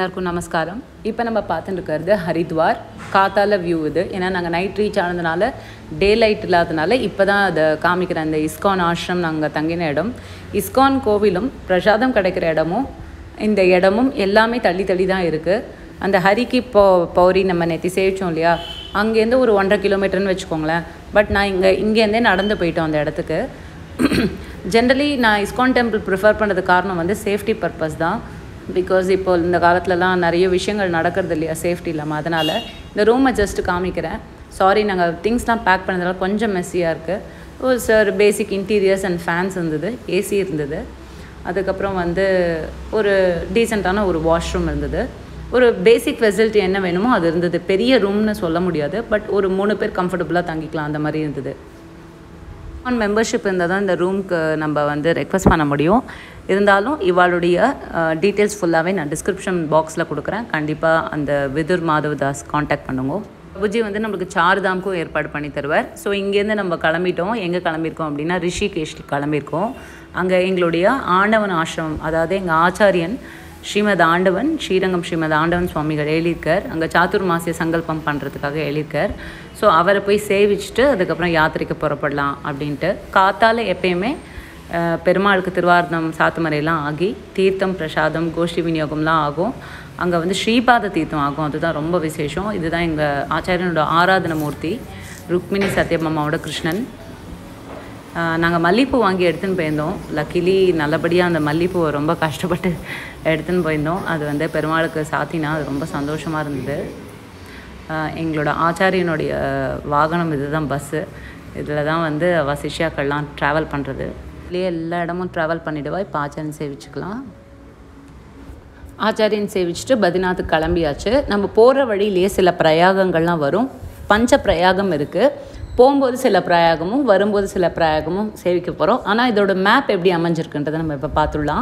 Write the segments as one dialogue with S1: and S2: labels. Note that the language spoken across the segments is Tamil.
S1: எல்லாருக்கும் நமஸ்காரம் இப்போ நம்ம பார்த்துட்டு இருக்கிறது ஹரித்வார் காத்தால வியூ இது ஏன்னா நாங்கள் நைட் ரீச் ஆனதுனால டே லைட் இல்லாதனால இப்போ தான் அதை காமிக்கிறேன் அந்த இஸ்கான் ஆஷ்ரம் நாங்கள் தங்கின இடம் இஸ்கான் கோவிலும் பிரசாதம் கிடைக்கிற இடமும் இந்த இடமும் எல்லாமே தள்ளி தள்ளி தான் இருக்குது அந்த ஹரிக்கு போ பௌரி நம்ம நேற்று சேவிச்சோம் இல்லையா அங்கேருந்து ஒரு ஒன்றரை கிலோமீட்டர்னு வச்சுக்கோங்களேன் பட் நான் இங்கே இங்கேருந்தே நடந்து போயிட்டோம் அந்த இடத்துக்கு ஜென்ரலி நான் இஸ்கான் டெம்பிள் ப்ரிஃபர் பண்ணுறது காரணம் வந்து சேஃப்டி பர்பஸ் தான் பிகாஸ் இப்போ இந்த காலத்துலலாம் நிறைய விஷயங்கள் நடக்கிறது இல்லையா சேஃப்டி இல்லாமல் அதனால் இந்த ரூமை ஜஸ்ட் காமிக்கிறேன் சாரி நாங்கள் திங்ஸ்லாம் பேக் பண்ணதுனால கொஞ்சம் மெஸ்ஸியாக இருக்குது ஒரு sir basic interiors and fans இருந்தது ஏசி இருந்தது அதுக்கப்புறம் வந்து ஒரு டீசெண்டான ஒரு வாஷ்ரூம் இருந்தது ஒரு பேசிக் ஃபெசிலிட்டி என்ன வேணுமோ அது இருந்தது பெரிய ரூம்னு சொல்ல முடியாது பட் ஒரு மூணு பேர் கம்ஃபர்டபுளாக தங்கிக்கலாம் அந்த மாதிரி இருந்தது ஒன் மெம்பர்ஷிப் இருந்தால் தான் இந்த ரூம்க்கு நம்ம வந்து ரெக்வஸ்ட் பண்ண முடியும் இருந்தாலும் இவாளுடைய டீட்டெயில்ஸ் ஃபுல்லாகவே நான் டிஸ்கிரிப்ஷன் பாக்ஸில் கொடுக்குறேன் கண்டிப்பாக அந்த விதுர் மாதவதாஸ் காண்டாக்ட் பண்ணுங்க பிரபுஜி வந்து நம்மளுக்கு சார்தாம்க்கும் ஏற்பாடு பண்ணி தருவார் ஸோ இங்கேருந்து நம்ம கிளம்பிட்டோம் எங்கே கிளம்பியிருக்கோம் அப்படின்னா ரிஷிகேஷ் கிளம்பியிருக்கோம் அங்கே எங்களுடைய ஆண்டவன் ஆசிரமம் அதாவது எங்கள் ஆச்சாரியன் ஸ்ரீமத் ஆண்டவன் ஸ்ரீரங்கம் ஸ்ரீமத் ஆண்டவன் சுவாமிகள் எழுதியிருக்கார் அங்கே சாத்துர்மாசிய சங்கல்பம் பண்ணுறதுக்காக எழுதியிருக்கார் ஸோ அவரை போய் சேவிச்சுட்டு அதுக்கப்புறம் யாத்திரைக்கு புறப்படலாம் அப்படின்ட்டு காத்தால எப்பயுமே அஹ், பெருமாளுக்கு திருவார்த்தம் சாத்துமறையெல்லாம் ஆகி தீர்த்தம் பிரசாதம் கோஷ்டி விநியோகம்லாம் ஆகும் அங்கே வந்து ஸ்ரீபாத தீர்த்தம் ஆகும் அதுதான் ரொம்ப விசேஷம் இதுதான் எங்கள் ஆச்சாரியனோட ஆராதன மூர்த்தி ருக்மிணி சத்யமாமாவோட கிருஷ்ணன் நாங்கள் மல்லிகைப்பூ வாங்கி எடுத்துன்னு போயிருந்தோம் லக்கிலி நல்லபடியாக அந்த மல்லிகைப்பூவை ரொம்ப கஷ்டப்பட்டு எடுத்துன்னு போயிருந்தோம் அது வந்து பெருமாளுக்கு சாத்தினா அது ரொம்ப சந்தோஷமாக இருந்தது ஆஹ் எங்களோட ஆச்சாரியனுடைய வாகனம் இதுதான் பஸ்ஸு இதில் தான் வந்து அவ சிஷ்யாக்கள்லாம் ட்ராவல் பண்ணுறது இதுலேயே எல்லா இடமும் ட்ராவல் பண்ணிவிடுவா இப்போ ஆச்சாரியன் சேவிச்சுக்கலாம் ஆச்சாரியன் சேவிச்சுட்டு பத்ரிநாத்துக்கு கிளம்பியாச்சு நம்ம போகிற வழியிலேயே சில பிரயாகங்கள்லாம் வரும் பஞ்ச பிரயாகம் இருக்குது போகும்போது சில பிரயாகமும் வரும்போது சில பிரயாகமும் சேவிக்க போகிறோம் ஆனால் இதோட மேப் எப்படி அமைஞ்சிருக்குன்றதை நம்ம இப்போ பார்த்துடலாம்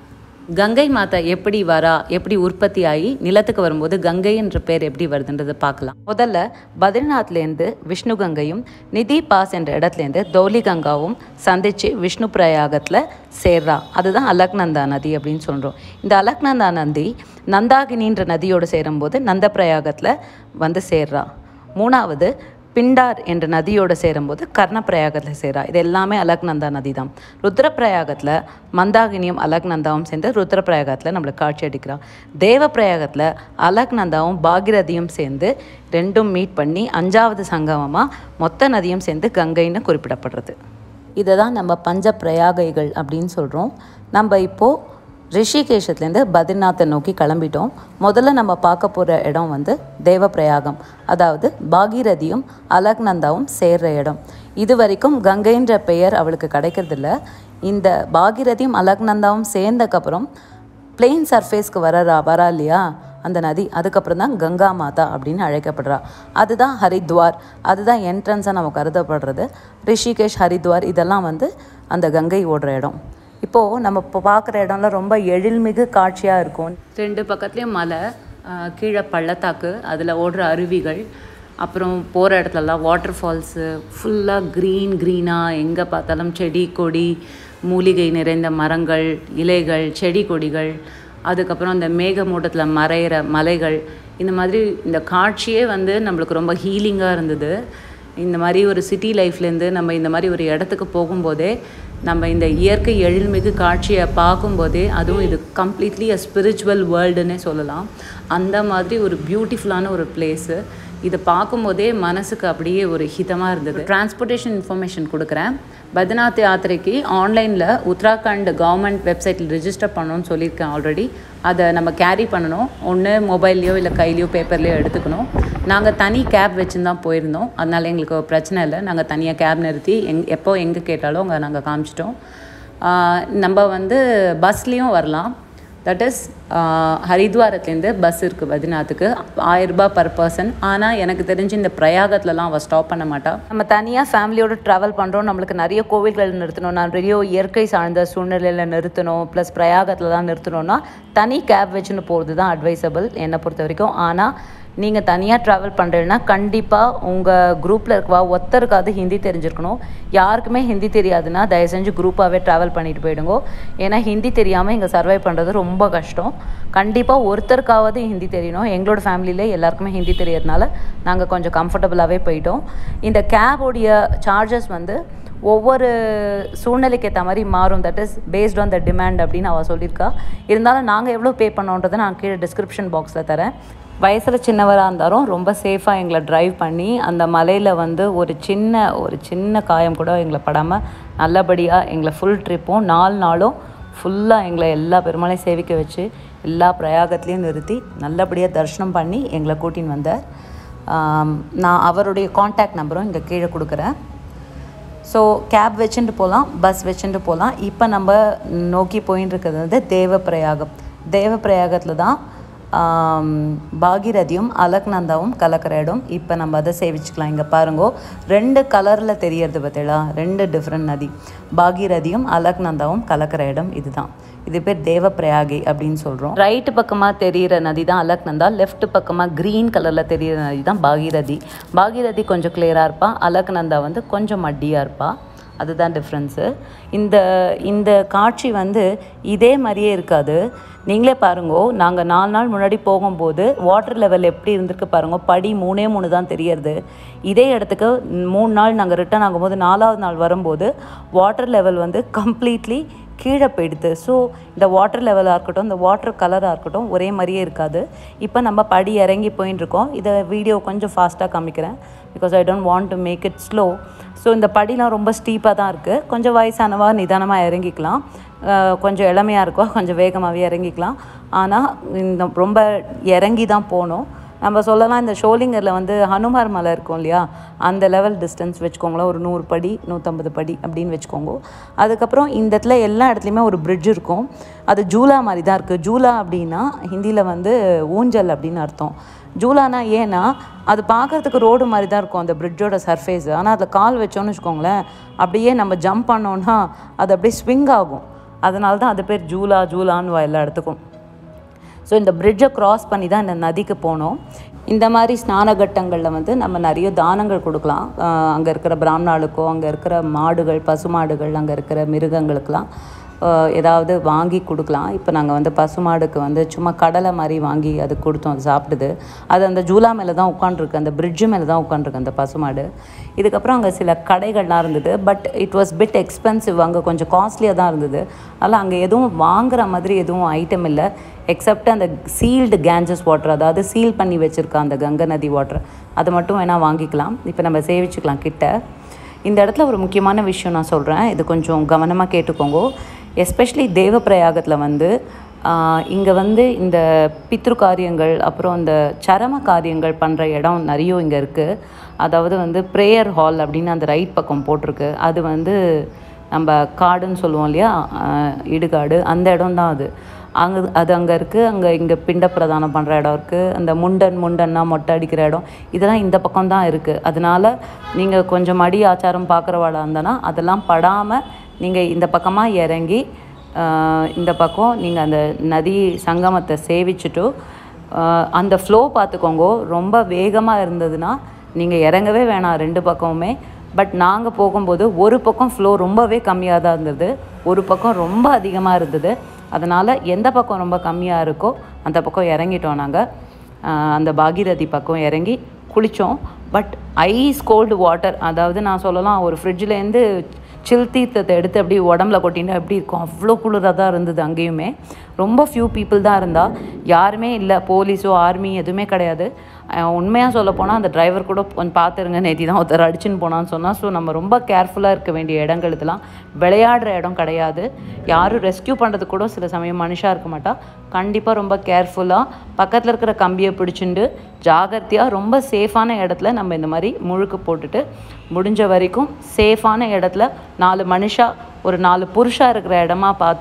S1: கங்கை மாதா எப்படி வரா எப்படி உற்பத்தி ஆகி நிலத்துக்கு வரும்போது கங்கை என்ற பேர் எப்படி வருதுன்றதை பார்க்கலாம் முதல்ல பத்ரிநாத்லேருந்து விஷ்ணு கங்கையும் நிதி பாஸ் என்ற இடத்துலேருந்து தௌலி கங்காவும் சந்திச்சு விஷ்ணு பிரயாகத்தில் சேர்றா அதுதான் அலக்நந்தா நதி அப்படின்னு சொல்கிறோம் இந்த அலக்நந்தா நதி நந்தாகினின்ற நதியோடு சேரும்போது நந்த பிரயாகத்தில் வந்து சேர்றா மூணாவது பிண்டார் என்ற நதியோடு சேரும்போது கர்ணப்பிரயாகத்தில் சேரா இது எல்லாமே அலக்நந்தா நதி தான் ருத்ரப்பிரயாகத்தில் மந்தாகினியும் அலக்நந்தாவும் சேர்ந்து ருத்ரப்பிரயாகத்தில் நம்மளுக்கு காட்சி அடிக்கிறா தேவப்பிரயாகத்தில் அலக்நந்தாவும் பாகிரதியும் சேர்ந்து ரெண்டும் மீட் பண்ணி அஞ்சாவது சங்கமமாக மொத்த நதியும் சேர்ந்து கங்கைன்னு குறிப்பிடப்படுறது இதை தான் நம்ம பஞ்ச பிரயாகைகள் அப்படின்னு சொல்கிறோம் நம்ம இப்போது ரிஷிகேஷத்துலேருந்து பத்ரிநாத்தை நோக்கி கிளம்பிட்டோம் முதல்ல நம்ம பார்க்க போகிற இடம் வந்து தேவப்பிரயாகம் அதாவது பாகீரதியும் அலக்நந்தாவும் சேர்ற இடம் இது வரைக்கும் கங்கைன்ற பெயர் அவளுக்கு கிடைக்கிறதில்ல இந்த பாகீரதியும் அலக்நந்தாவும் சேர்ந்தக்கப்புறம் பிளெயின் சர்ஃபேஸ்க்கு வரா வரா இல்லையா அந்த நதி அதுக்கப்புறம் தான் கங்கா மாதா அப்படின்னு அழைக்கப்படுறா அதுதான் ஹரித்வார் அதுதான் என்ட்ரன்ஸாக நம்ம கருதப்படுறது ரிஷிகேஷ் ஹரித்வார் இதெல்லாம் வந்து அந்த கங்கை ஓடுற இடம் இப்போது நம்ம இப்போ பார்க்குற இடம்லாம் ரொம்ப எழில்மிகு காட்சியாக இருக்கும் ரெண்டு பக்கத்துலேயும் மலை ஆஹ் கீழே பள்ளத்தாக்கு அதில் ஓடுற அருவிகள் அப்புறம் போகிற இடத்துலலாம் வாட்டர் ஃபால்ஸு ஃபுல்லாக க்ரீன் க்ரீனாக எங்கே பார்த்தாலும் செடி கொடி மூலிகை நிறைந்த மரங்கள் இலைகள் செடி கொடிகள் அதுக்கப்புறம் இந்த மேகமூட்டத்தில் மறையிற மலைகள் இந்த மாதிரி இந்த காட்சியே வந்து நம்மளுக்கு ரொம்ப ஹீலிங்காக இருந்தது இந்த மாதிரி ஒரு சிட்டி லைஃப்லேருந்து நம்ம இந்த மாதிரி ஒரு இடத்துக்கு போகும்போதே நம்ம இந்த இயற்கை எழில்மிகு காட்சியை பார்க்கும்போதே அதுவும் இது கம்ப்ளீட்லி அ ஸ்பிரிச்சுவல் வேர்ல்டுன்னே சொல்லலாம் அந்த மாதிரி ஒரு பியூட்டிஃபுல்லான ஒரு பிளேஸு இதை பார்க்கும்போதே மனசுக்கு அப்படியே ஒரு ஹிதமாக இருந்தது டிரான்ஸ்போர்ட்டேஷன் இன்ஃபர்மேஷன் கொடுக்குறேன் பத்ரிநாத் யாத்திரைக்கு ஆன்லைனில் உத்தராகண்ட் கவர்மெண்ட் வெப்சைட்டில் ரிஜிஸ்டர் பண்ணணும்னு சொல்லியிருக்கேன் ஆல்ரெடி அதை நம்ம கேரி பண்ணணும் ஒன்று மொபைல்லையோ இல்லை கையிலையோ பேப்பர்லேயோ எடுத்துக்கணும் நாங்கள் தனி கேப் வச்சுன்னு தான் போயிருந்தோம் அதனால எங்களுக்கு ஒரு பிரச்சனை இல்லை நாங்கள் தனியாக கேப் நிறுத்தி எங் எப்போ எங்கே கேட்டாலும் அங்கே நாங்கள் காமிச்சிட்டோம் ஆஹ் நம்ம வந்து பஸ்லேயும் வரலாம் தட் இஸ் ஹரித்வாரத்துலேருந்து பஸ் இருக்குது பத்ரிநாத்துக்கு ஆயிரரூபா பர் பர்சன் ஆனால் எனக்கு தெரிஞ்சு இந்த பிரயாகத்துலலாம் அவள் ஸ்டாப் பண்ண மாட்டா நம்ம தனியாக ஃபேமிலியோட ட்ராவல் பண்ணுறோம் நம்மளுக்கு நிறைய கோவில்கள் நிறுத்தணும் நிறைய இயற்கை சார்ந்த சூழ்நிலையில் நிறுத்தணும் ப்ளஸ் பிரயாகத்தில் தான் நிறுத்தணும்னா தனி கேப் வச்சுன்னு போகிறது தான் அட்வைசபிள் என்னை பொறுத்த வரைக்கும் ஆனால் நீங்கள் தனியாக ட்ராவல் பண்ணுறீங்கன்னா கண்டிப்பாக உங்கள் குரூப்பில் இருக்கவா ஒருத்தருக்காவது ஹிந்தி தெரிஞ்சிருக்கணும் யாருக்குமே ஹிந்தி தெரியாதுன்னா தயவு செஞ்சு குரூப்பாகவே ட்ராவல் பண்ணிட்டு போயிடுங்க ஏன்னா ஹிந்தி தெரியாமல் இங்கே சர்வை பண்ணுறது ரொம்ப கஷ்டம் கண்டிப்பாக ஒருத்தருக்காவது ஹிந்தி தெரியணும் எங்களோட ஃபேமிலியிலே எல்லாருக்குமே ஹிந்தி தெரியறதுனால நாங்கள் கொஞ்சம் கம்ஃபர்டபுளாகவே போயிட்டோம் இந்த கேபோடைய சார்ஜஸ் வந்து ஒவ்வொரு சூழ்நிலைக்கு ஏற்ற மாதிரி மாறும் that is based on the demand அப்படின்னு அவள் சொல்லியிருக்கா இருந்தாலும் நாங்கள் எவ்வளோ பே பண்ணோன்றதை நான் கீழே டிஸ்கிரிப்ஷன் பாக்ஸில் தரேன் வயசில் சின்னவராக இருந்தாலும் ரொம்ப சேஃபாக எங்களை ட்ரைவ் பண்ணி அந்த மலையில் வந்து ஒரு சின்ன ஒரு சின்ன காயம் கூட எங்களை படாமல் நல்லபடியாக எங்களை ஃபுல் ட்ரிப்பும் நாலு நாளும் ஃபுல்லாக எங்களை எல்லா பெருமாளையும் சேவிக்க வச்சு எல்லா பிரயாகத்துலேயும் நிறுத்தி நல்லபடியாக தரிசனம் பண்ணி எங்களை கூட்டின்னு வந்தார் ஆம், நான் அவருடைய காண்டாக்ட் நம்பரும் இங்கே கீழே கொடுக்குறேன் ஸோ கேப் வச்சுட்டு போகலாம் பஸ் வச்சுட்டு போகலாம் இப்போ நம்ம நோக்கி போயின்னு இருக்கிறது வந்து தேவப்பிரயாகம் தேவப்பிரயாகத்தில் தான் ஆம், பாகீரதியும் அலக்நந்தாவும் கலக்கிற இடம் இப்போ நம்ம அதை சேவிச்சுக்கலாம் இங்கே பாருங்கோ ரெண்டு கலரில் தெரியறது பார்த்தீங்களா ரெண்டு டிஃப்ரெண்ட் நதி பாகீரதியும் அலக்நந்தாவும் கலக்கிற இடம் இதுதான் இது பேர் தேவப்பிரயாகி அப்படின்னு சொல்கிறோம் ரைட்டு பக்கமாக தெரிகிற நதி தான் அலக்நந்தா லெஃப்ட் பக்கமாக க்ரீன் கலரில் தெரிகிற நதி தான் பாகீரதி பாகீரதி கொஞ்சம் கிளியராக இருப்பா அலக்நந்தா வந்து கொஞ்சம் மட்டியாக இருப்பா அதுதான் டிஃப்ரென்ஸு இந்த இந்த காட்சி வந்து இதே மாதிரியே இருக்காது நீங்களே பாருங்கோ நாங்கள் நாலு நாள் முன்னாடி போகும்போது வாட்டர் லெவல் எப்படி இருந்திருக்கு பாருங்க படி மூணே மூணு தான் தெரியறது இதே இடத்துக்கு மூணு நாள் நாங்கள் ரிட்டர்ன் ஆகும்போது நாலாவது நாள் வரும்போது வாட்டர் லெவல் வந்து கம்ப்ளீட்லி கீழே போயிடுது ஸோ இந்த வாட்டர் லெவலாக இருக்கட்டும் இந்த வாட்டர் கலராக இருக்கட்டும் ஒரே மாதிரியே இருக்காது இப்போ நம்ம படி இறங்கி போயின்னு இருக்கோம் இதை வீடியோ கொஞ்சம் ஃபாஸ்ட்டாக காமிக்கிறேன் because I don't want to make it slow so இந்த படிலாம் ரொம்ப ஸ்டீப்பாக தான் இருக்குது கொஞ்சம் வயசானவா நிதானமாக இறங்கிக்கலாம் அஹ் கொஞ்சம் இளமையாக இருக்கோ கொஞ்சம் வேகமாகவே இறங்கிக்கலாம் ஆனால் இந்த ரொம்ப இறங்கி தான் போகணும் நம்ம சொல்லலாம் இந்த ஷோலிங்கரில் வந்து ஹனுமார் மலை இருக்கும் இல்லையா அந்த லெவல் டிஸ்டன்ஸ் வச்சுக்கோங்களேன் ஒரு நூறு படி நூற்றம்பது படி அப்படின்னு வச்சுக்கோங்க அதுக்கப்புறம் இந்த இடத்துல எல்லா இடத்துலையுமே ஒரு பிரிட்ஜ் இருக்கும் அது ஜூலா மாதிரி தான் இருக்குது ஜூலா அப்படின்னா ஹிந்தியில் வந்து ஊஞ்சல் அப்படின்னு அர்த்தம் ஜூலானா ஏன்னா அது பார்க்கறதுக்கு ரோடு மாதிரி தான் இருக்கும் அந்த பிரிட்ஜோட சர்ஃபேஸ் ஆனால் அதில் கால் வச்சோன்னு வச்சுக்கோங்களேன் அப்படியே நம்ம ஜம்ப் பண்ணோன்னா அது அப்படியே ஸ்விங் ஆகும் அதனால தான் அது பேர் ஜூலா ஜூலான்னு எல்லா இடத்துக்கும் ஸோ இந்த பிரிட்ஜை கிராஸ் பண்ணி தான் இந்த நதிக்கு போனோம் இந்த மாதிரி ஸ்நான கட்டங்களில் வந்து நம்ம நிறைய தானங்கள் கொடுக்கலாம் அங்கே இருக்கிற பிராமணாளுக்கோ அங்கே இருக்கிற மாடுகள் பசுமாடுகள் அங்கே இருக்கிற மிருகங்களுக்கெல்லாம் ஆஹ் ஏதாவது வாங்கி கொடுக்கலாம் இப்போ நாங்கள் வந்து பசுமாடுக்கு வந்து சும்மா கடலை மாதிரி வாங்கி அது கொடுத்தோம் அது சாப்பிடுது அது அந்த ஜூலா மேலே தான் உட்காண்ட்ருக்கு அந்த பிரிட்ஜு மேலே தான் உட்காண்ட்ருக்கு அந்த பசுமாடு இதுக்கப்புறம் அங்கே சில கடைகள்லாம் இருந்தது but it was bit expensive அங்கே கொஞ்சம் காஸ்ட்லியாக தான் இருந்தது அதனால் அங்கே எதுவும் வாங்குற மாதிரி எதுவும் ஐட்டம் இல்லை எக்ஸப்ட் அந்த சீல்டு கேஞ்சஸ் வாட்டர் அதாவது சீல் பண்ணி வச்சுருக்க அந்த கங்கை நதி வாட்டர் அதை மட்டும் வேணால் வாங்கிக்கலாம் இப்போ நம்ம சேவிச்சுக்கலாம் கிட்ட இந்த இடத்துல ஒரு முக்கியமான விஷயம் நான் சொல்கிறேன் இது கொஞ்சம் கவனமாக கேட்டுக்கோங்க எஸ்பெஷலி தேவப்பிரயாகத்தில் வந்து இங்கே வந்து இந்த பித்ரு காரியங்கள் அப்புறம் இந்த சரம காரியங்கள் பண்ணுற இடம் நிறைய இங்கே இருக்குது அதாவது வந்து ப்ரேயர் ஹால் அப்படின்னு அந்த ரைட் பக்கம் போட்டிருக்கு அது வந்து நம்ம காடுன்னு சொல்லுவோம் இல்லையா ஆஹ் இடுகாடு அந்த இடம் தான் அது அங்கே அது அங்கே இருக்குது அங்கே இங்கே பிண்ட பிரதானம் பண்ணுற இடம் இருக்குது அந்த முண்டன் முண்டன்னா மொட்டை அடிக்கிற இடம் இதெல்லாம் இந்த பக்கம் தான் இருக்குது அதனால நீங்கள் கொஞ்சம் மடி ஆச்சாரம் பார்க்குறவாளா இருந்தனா அதெல்லாம் படாமல் நீங்கள் இந்த பக்கமாக இறங்கி ஆஹ் இந்த பக்கம் நீங்கள் அந்த நதி சங்கமத்தை சேவிச்சுட்டு ஆஹ் அந்த ஃப்ளோ பார்த்துக்கோங்க ரொம்ப வேகமாக இருந்ததுன்னா நீங்கள் இறங்கவே வேணாம் ரெண்டு பக்கமுமே பட் நாங்கள் போகும்போது ஒரு பக்கம் ஃப்ளோ ரொம்பவே கம்மியாக தான் இருந்தது ஒரு பக்கம் ரொம்ப அதிகமாக இருந்தது அதனால் எந்த பக்கம் ரொம்ப கம்மியாக இருக்கோ அந்த பக்கம் இறங்கிட்டோம் நாங்கள் அந்த பாகீரதி பக்கம் இறங்கி குளித்தோம் பட் ஐஸ் கோல்டு வாட்டர் அதாவது நான் சொல்லலாம் ஒரு ஃப்ரிட்ஜ்லேருந்து சில் தீர்த்தத்தை எடுத்து அப்படி உடம்புல கொட்டிட்டு அப்படி இருக்கும் அவ்வளோ குளிராக தான் இருந்தது அங்கேயுமே ரொம்ப ஃபியூ பீப்புள் தான் இருந்தா யாருமே இல்லை போலீஸோ ஆர்மி எதுவுமே கிடையாது உண்மையாக சொல்ல போனால் அந்த டிரைவர் கூட கொஞ்சம் பார்த்துருங்க நேத்தி தான் ஒருத்தர் அடிச்சுன்னு போனான்னு சொன்னால் ஸோ நம்ம ரொம்ப கேர்ஃபுல்லாக இருக்க வேண்டிய இடங்கள் இதெல்லாம் விளையாடுற இடம் கிடையாது யாரும் ரெஸ்க்யூ பண்ணுறது கூட சில சமயம் மனுஷா இருக்க மாட்டா கண்டிப்பாக ரொம்ப கேர்ஃபுல்லாக பக்கத்தில் இருக்கிற கம்பியை பிடிச்சிண்டு ஜாகிரதையாக ரொம்ப சேஃபான இடத்துல நம்ம இந்த மாதிரி முழுக்கு போட்டுட்டு முடிஞ்ச வரைக்கும் சேஃபான இடத்துல நாலு மனுஷா ஒரு நாலு புருஷா இருக்கிற இடமா பார்த்து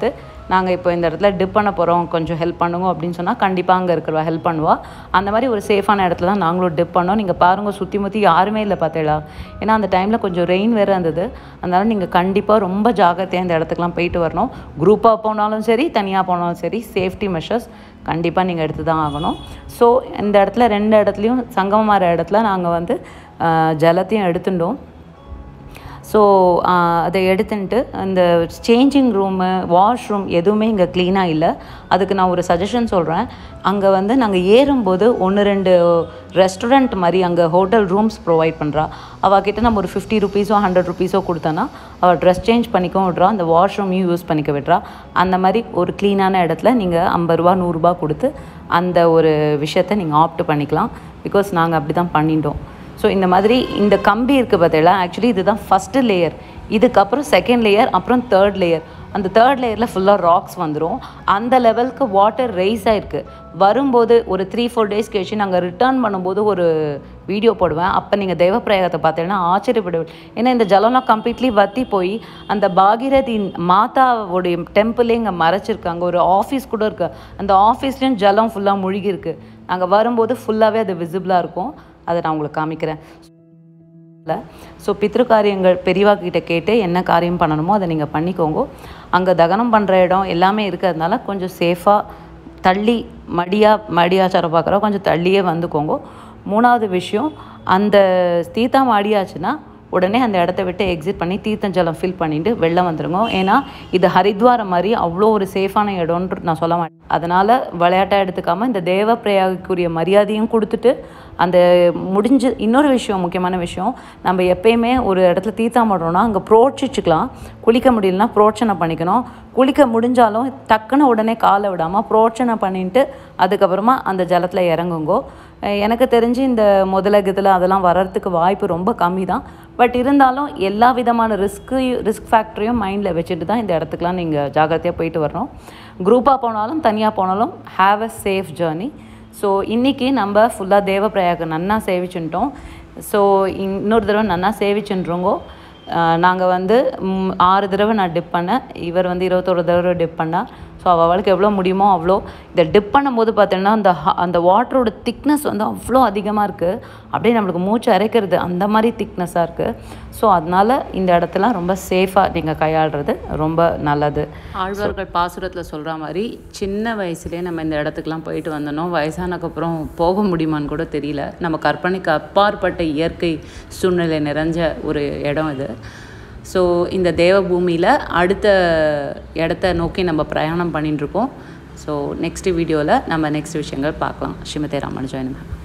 S1: நாங்கள் இப்போ இந்த இடத்துல டிப் பண்ண போகிறோம் கொஞ்சம் ஹெல்ப் பண்ணுங்க அப்படின்னு சொன்னால் கண்டிப்பாக அங்கே இருக்கிறவா ஹெல்ப் பண்ணுவா அந்த மாதிரி ஒரு சேஃபான இடத்துல தான் நாங்களும் டிப் பண்ணோம் நீங்கள் பாருங்கள் சுற்றி முற்றி யாருமே இல்லை பார்த்தீங்களா ஏன்னா அந்த டைமில் கொஞ்சம் ரெயின் வேறு இருந்தது அதனால் நீங்கள் கண்டிப்பாக ரொம்ப ஜாக்கிரதையாக இந்த இடத்துக்குலாம் போயிட்டு வரணும் குரூப்பாக போனாலும் சரி தனியாக போனாலும் சரி சேஃப்டி மெஷர்ஸ் கண்டிப்பாக நீங்கள் எடுத்து தான் ஆகணும் ஸோ இந்த இடத்துல ரெண்டு இடத்துலையும் சங்கமமாற இடத்துல நாங்கள் வந்து ஆஹ், ஜலத்தையும் எடுத்துட்டோம் ஸோ அதை எடுத்துன்ட்டு அந்த சேஞ்சிங் ரூமு வாஷ்ரூம் எதுவுமே இங்கே க்ளீனாக இல்லை அதுக்கு நான் ஒரு சஜஷன் சொல்கிறேன் அங்கே வந்து நாங்கள் ஏறும்போது ஒன்று ரெண்டு ரெஸ்டாரண்ட் மாதிரி அங்கே ஹோட்டல் ரூம்ஸ் ப்ரொவைட் பண்ணுறா அவகிட்ட நம்ம ஒரு ஃபிஃப்டி ருபீஸோ ஹண்ட்ரட் ருபீஸோ கொடுத்தோன்னா அவள் ட்ரெஸ் சேஞ்ச் பண்ணிக்கவும் விட்றா அந்த வாஷ்ரூமையும் யூஸ் பண்ணிக்க விட்றா அந்த மாதிரி ஒரு க்ளீனான இடத்துல நீங்கள் ஐம்பது ரூபா நூறுரூபா கொடுத்து அந்த ஒரு விஷயத்தை நீங்கள் ஆப்ட் பண்ணிக்கலாம் பிகாஸ் நாங்கள் அப்படி தான் பண்ணிட்டோம் ஸோ இந்த மாதிரி இந்த கம்பி இருக்குது பார்த்தீங்களா ஆக்சுவலி இதுதான் ஃபஸ்ட்டு லேயர் இதுக்கப்புறம் செகண்ட் லேயர் அப்புறம் தேர்ட் லேயர் அந்த தேர்ட் லேயரில் ஃபுல்லாக ராக்ஸ் வந்துடும் அந்த லெவலுக்கு வாட்டர் ரைஸ் ஆயிருக்கு வரும்போது ஒரு த்ரீ ஃபோர் டேஸ் கழிச்சு நாங்கள் ரிட்டர்ன் பண்ணும்போது ஒரு வீடியோ போடுவேன் அப்போ நீங்கள் தெய்வப்பிரயாகத்தை பார்த்தீங்கன்னா ஆச்சரியப்படுவீங்க ஏன்னா இந்த ஜலம்லாம் கம்ப்ளீட்லி வத்தி போய் அந்த பாகீரதி மாதாவுடைய டெம்பிளே இங்கே மறைச்சிருக்காங்க ஒரு ஆஃபீஸ் கூட இருக்கு அந்த ஆஃபீஸ்லேயும் ஜலம் ஃபுல்லாக முழுகி இருக்கு நாங்கள் வரும்போது ஃபுல்லாகவே அது விசிபிளாக இருக்கும் அதை நான் உங்களுக்கு காமிக்கிறேன் ஸோ பித்ரு காரியங்கள் பெரியவா கிட்ட கேட்டு என்ன காரியம் பண்ணணுமோ அதை நீங்கள் பண்ணிக்கோங்க அங்கே தகனம் பண்ணுற இடம் எல்லாமே இருக்கிறதுனால கொஞ்சம் சேஃபாக தள்ளி மடியாக மடியாச்சாரம் பார்க்குற கொஞ்சம் தள்ளியே வந்துக்கோங்க மூணாவது விஷயம் அந்த தீர்த்தம் ஆடியாச்சுன்னா உடனே அந்த இடத்த விட்டு எக்ஸிட் பண்ணி தீர்த்தம் ஜலம் ஃபில் பண்ணிட்டு வெளில வந்துருங்க ஏன்னா இது ஹரித்வாரம் மாதிரி அவ்வளோ ஒரு சேஃபான இடம்ன்ட்டு நான் சொல்ல மாட்டேன் அதனால் விளையாட்டாக எடுத்துக்காமல் இந்த தேவ பிரயாகுக்குரிய மரியாதையும் கொடுத்துட்டு அந்த முடிஞ்சு இன்னொரு விஷயம் முக்கியமான விஷயம் நம்ம எப்பயுமே ஒரு இடத்துல தீர்த்தம் ஆடுறோம்னா அங்கே புரோட்சிச்சுக்கலாம் குளிக்க முடியலனா புரோட்சனை பண்ணிக்கணும் குளிக்க முடிஞ்சாலும் டக்குன்னு உடனே காலை விடாமல் புரோட்சனை பண்ணிட்டு அதுக்கப்புறமா அந்த ஜலத்தில் இறங்குங்கோ அஹ் எனக்கு தெரிஞ்சு இந்த முதல கிதில் அதெல்லாம் வர்றதுக்கு வாய்ப்பு ரொம்ப கம்மி தான் பட் இருந்தாலும் எல்லா விதமான ரிஸ்க்கு ரிஸ்க் ஃபேக்டரையும் மைண்டில் வச்சுட்டு தான் இந்த இடத்துக்குலாம் நீங்கள் ஜாக்கிரதையாக போயிட்டு வரணும் குரூப்பாக போனாலும் தனியாக போனாலும் have a safe journey so இன்றைக்கி நம்ம ஃபுல்லாக தேவப்பிரயாக நன்னா சேவிச்சுட்டோம் ஸோ இன்னொரு தடவை நன்னா சேவிச்சுன்றோங்கோ நாங்கள் வந்து ம், ஆறு தடவை நான் டிப் பண்ணேன் இவர் வந்து இருபத்தோரு தடவை டிப் பண்ணா ஸோ அவளுக்கு எவ்வளோ முடியுமோ அவ்வளோ இதை டிப் பண்ணும்போது பார்த்தீங்கன்னா அந்த ஹ- அந்த வாட்டரோட திக்னஸ் வந்து அவ்வளோ அதிகமாக இருக்குது அப்படியே நம்மளுக்கு மூச்சு அரைக்கிறது அந்த மாதிரி திக்னஸாக இருக்குது ஸோ அதனால் இந்த இடத்துல ரொம்ப சேஃபாக நீங்கள் கையாளுறது ரொம்ப நல்லது ஆழ்வார்கள் பாசுரத்தில் சொல்கிற மாதிரி சின்ன வயசுலேயே நம்ம இந்த இடத்துக்குலாம் போயிட்டு வந்தோம் வயசானக்கப்புறம் போக முடியுமான்னு கூட தெரியல நம்ம கற்பனைக்கு அப்பாற்பட்ட இயற்கை சூழ்நிலை நிறைஞ்ச ஒரு இடம் இது ஸோ இந்த தேவபூமியில் அடுத்த இடத்த நோக்கி நம்ம பிரயாணம் பண்ணிட்டு இருக்கோம் ஸோ நெக்ஸ்ட் வீடியோவில் நம்ம நெக்ஸ்ட் விஷயங்கள் பார்க்கலாம் ஸ்ரீமதே ராமானுஜாய நமः